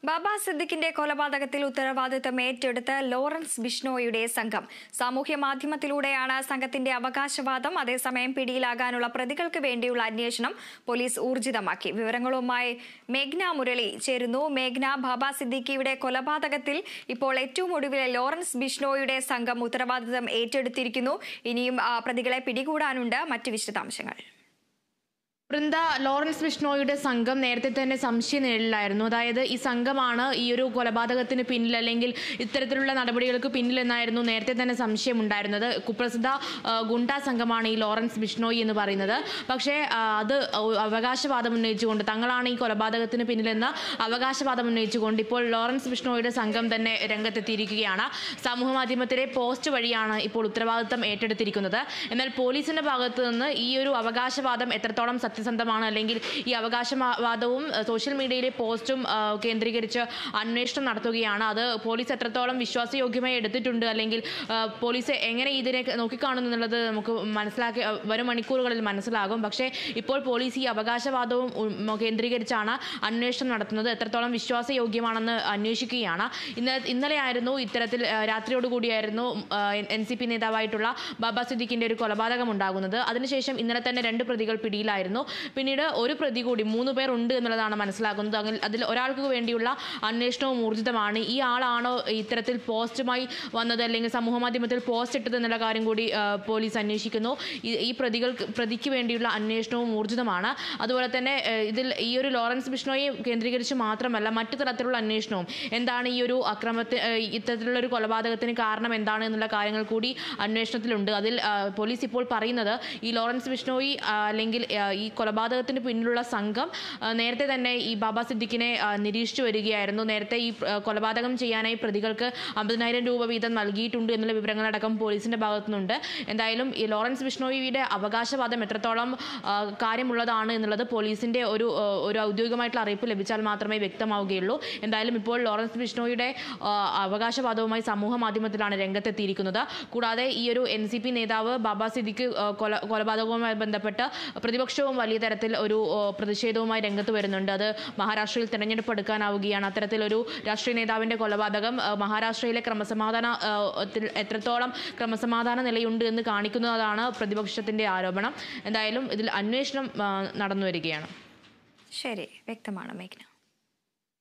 ബാബ സിദ്ദിഖിന്റെ കൊലപാതകത്തിൽ ഉത്തരവാദിത്തം ഏറ്റെടുത്ത് ലോറൻസ് ബിഷ്ണോയുടെ സംഘം സാമൂഹ്യ മാധ്യമത്തിലൂടെയാണ് സംഘത്തിന്റെ അവകാശവാദം അതേസമയം പിടിയിലാകാനുള്ള പ്രതികൾക്ക് വേണ്ടിയുള്ള അന്വേഷണം പോലീസ് ഊർജിതമാക്കി വിവരങ്ങളുമായി മേഘ്ന മുരളി ചേരുന്നു മേഘ്ന ബാബ സിദ്ദിഖിയുടെ കൊലപാതകത്തിൽ ഇപ്പോൾ ഏറ്റവും ഒടുവിലെ ലോറൻസ് ബിഷ്ണോയുടെ സംഘം ഉത്തരവാദിത്തം ഏറ്റെടുത്തിരിക്കുന്നു ഇനിയും ആ, പ്രതികളെ പിടികൂടാനുണ്ട് മറ്റ് വിശദാംശങ്ങൾ വൃന്ദ ലോറൻസ് ബിഷ്ണോയുടെ സംഘം നേരത്തെ തന്നെ സംശയ നിഴലിലായിരുന്നു അതായത് ഈ സംഘമാണ് ഈ ഒരു കൊലപാതകത്തിന് പിന്നിൽ അല്ലെങ്കിൽ ഇത്തരത്തിലുള്ള നടപടികൾക്ക് പിന്നിലെന്നായിരുന്നു നേരത്തെ തന്നെ സംശയം ഉണ്ടായിരുന്നത് കുപ്രസിദ്ധ ആ, ഗുണ്ടാ സംഘമാണ് ഈ ലോറൻസ് ബിഷ്ണോയി എന്ന് പറയുന്നത് പക്ഷേ ആ, അത് അവകാശവാദം ഉന്നയിച്ചുകൊണ്ട് തങ്ങളാണ് ഈ കൊലപാതകത്തിന് പിന്നിലെന്ന് അവകാശവാദം ഉന്നയിച്ചുകൊണ്ട് ഇപ്പോൾ ലോറൻസ് ബിഷ്ണോയുടെ സംഘം തന്നെ രംഗത്തെത്തിയിരിക്കുകയാണ് സമൂഹ മാധ്യമത്തിലെ പോസ്റ്റ് വഴിയാണ് ഇപ്പോൾ ഉത്തരവാദിത്തം ഏറ്റെടുത്തിരിക്കുന്നത് എന്നാൽ പോലീസിന്റെ ഭാഗത്ത് നിന്ന് ഈ ഒരു അവകാശവാദം എത്രത്തോളം സത്യസന്ധമാണ് അല്ലെങ്കിൽ ഈ അവകാശവാദവും അഹ്, സോഷ്യൽ മീഡിയയിലെ പോസ്റ്റും ആ, കേന്ദ്രീകരിച്ച് അന്വേഷണം നടത്തുകയാണ് അത് പോലീസ് എത്രത്തോളം വിശ്വാസയോഗ്യമായി എടുത്തിട്ടുണ്ട് അല്ലെങ്കിൽ ആ, പോലീസ് എങ്ങനെ ഇതിനെ നോക്കിക്കാണുന്നു എന്നുള്ളത് നമുക്ക് മനസ്സിലാക്കി ആ, വരും മണിക്കൂറുകളിൽ മനസ്സിലാകും പക്ഷേ ഇപ്പോൾ പോലീസ് ഈ അവകാശവാദവും ഉം, കേന്ദ്രീകരിച്ചാണ് അന്വേഷണം നടത്തുന്നത് എത്രത്തോളം വിശ്വാസയോഗ്യമാണെന്ന് അന്വേഷിക്കുകയാണ് ഇന്ന് ഇന്നലെയായിരുന്നു ഇത്തരത്തിൽ ആ, രാത്രിയോടുകൂടിയായിരുന്നു എൻ സി പി നേതാവായിട്ടുള്ള ബാബ സിദ്ദിഖിന്റെ ഒരു കൊലപാതകം ഉണ്ടാകുന്നത് അതിനുശേഷം ഇന്നലെ തന്നെ രണ്ട് പ്രതികൾ പിടിയിലായിരുന്നു പിന്നീട് ഒരു പ്രതി കൂടി മൂന്ന് പേർ ഉണ്ട് എന്നുള്ളതാണ് മനസ്സിലാക്കുന്നത് അങ്ങനെ അതിൽ ഒരാൾക്ക് വേണ്ടിയുള്ള അന്വേഷണവും ഊർജിതമാണ് ഈ ആളാണോ ഇത്തരത്തിൽ പോസ്റ്റുമായി വന്നത് അല്ലെങ്കിൽ സമൂഹ മാധ്യമത്തിൽ പോസ്റ്റ് ഇട്ടത് എന്നുള്ള കാര്യം കൂടി ആ, പോലീസ് അന്വേഷിക്കുന്നു ഈ- ഈ പ്രതികൾക്ക് പ്രതിക്ക് വേണ്ടിയുള്ള അന്വേഷണവും ഊർജിതമാണ് അതുപോലെ തന്നെ ആ, ഇതിൽ ഈ ഒരു ലോറൻസ് ബിഷ്ണോയെ കേന്ദ്രീകരിച്ച് മാത്രമല്ല മറ്റു തരത്തിലുള്ള അന്വേഷണവും എന്താണ് ഈ ഒരു അക്രമത്തിന് ആ, ഇത്തരത്തിലുള്ള ഒരു കൊലപാതകത്തിന് കാരണം എന്താണ് എന്നുള്ള കാര്യങ്ങൾ കൂടി അന്വേഷണത്തിലുണ്ട് അതിൽ ആ, പോലീസ് ഇപ്പോൾ പറയുന്നത് ഈ ലോറൻസ് ബിഷ്ണോയി ആ, അല്ലെങ്കിൽ ആ, ഈ കൊലപാതകത്തിന് പിന്നിലുള്ള സംഘം ആ, നേരത്തെ തന്നെ ഈ ബാബ സിദ്ദിഖിനെ ആ, നിരീക്ഷിച്ചു വരികയായിരുന്നു നേരത്തെ ഈ ആ, കൊലപാതകം ചെയ്യാനായി പ്രതികൾക്ക് അമ്പതിനായിരം രൂപ വീതം നൽകിയിട്ടുണ്ട് എന്നുള്ള വിവരങ്ങളടക്കം പോലീസിന്റെ ഭാഗത്തു നിന്നുണ്ട് എന്തായാലും ഈ ലോറൻസ് ബിഷ്ണോയിയുടെ അവകാശവാദം എത്രത്തോളം ആ, കാര്യമുള്ളതാണ് എന്നുള്ളത് പോലീസിന്റെ ഒരു ആ, ഒരു ഔദ്യോഗികമായിട്ടുള്ള അറിയിപ്പ് ലഭിച്ചാൽ മാത്രമേ വ്യക്തമാവുകയുള്ളൂ എന്തായാലും ഇപ്പോൾ ലോറൻസ് ബിഷ്ണോയുടെ ആ, അവകാശവാദവുമായി സമൂഹ മാധ്യമത്തിലാണ് രംഗത്തെത്തിയിരിക്കുന്നത് കൂടാതെ ഈ ഒരു എൻ സി പി നേതാവ് ബാബ സിദ്ദിഖ് ആ, കൊല കൊലപാതകവുമായി ബന്ധപ്പെട്ട് പ്രതിപക്ഷവും വലിയ തരത്തിൽ ഒരു ആ, പ്രതിഷേധവുമായി രംഗത്ത് വരുന്നുണ്ട് അത് മഹാരാഷ്ട്രയിൽ തെരഞ്ഞെടുപ്പ് എടുക്കാനാവുകയാണ് അത്തരത്തിലൊരു രാഷ്ട്രീയ നേതാവിന്റെ കൊലപാതകം ആ, മഹാരാഷ്ട്രയിലെ ക്രമസമാധാന ആ, ത്തിൽ എത്രത്തോളം ക്രമസമാധാന നിലയുണ്ട് എന്ന് കാണിക്കുന്നതാണ് പ്രതിപക്ഷത്തിന്റെ ആരോപണം എന്തായാലും ഇതിൽ അന്വേഷണം ആ, നടന്നു വരികയാണ് ശരി വ്യക്തമാണ് മേഘ്ന